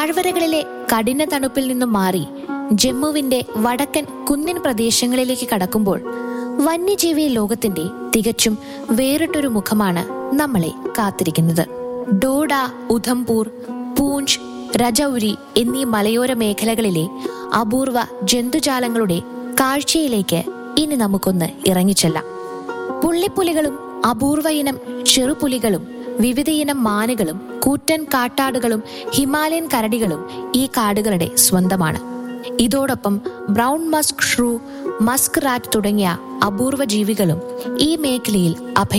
താഴ്വരകളിലെ കഠിന തണുപ്പിൽ നിന്നും മാറി ജമ്മുവിന്റെ വടക്കൻ കുന്നിൻ പ്രദേശങ്ങളിലേക്ക് കടക്കുമ്പോൾ വന്യജീവി ലോകത്തിന്റെ തികച്ചും വേറിട്ടൊരു മുഖമാണ് നമ്മളെ കാത്തിരിക്കുന്നത് ഡോഡ ഉധംപൂർ പൂഞ്ച് രജൌരി എന്നീ മലയോര മേഖലകളിലെ അപൂർവ ജന്തുജാലങ്ങളുടെ കാഴ്ചയിലേക്ക് ഇനി നമുക്കൊന്ന് ഇറങ്ങിച്ചെല്ലാം പുള്ളിപ്പുലികളും അപൂർവ ഇനം ചെറുപുലികളും വിവിധയിനം മാനുകളും കൂറ്റൻ കാട്ടാടുകളും ഹിമാലയൻ കരടികളും ഈ കാടുകളുടെ സ്വന്തമാണ് ഇതോടൊപ്പം brown musk shrew musk rat തുടങ്ങിയ അപൂർവ ജീവികളും ഈ മേഖലയിൽ അഭയ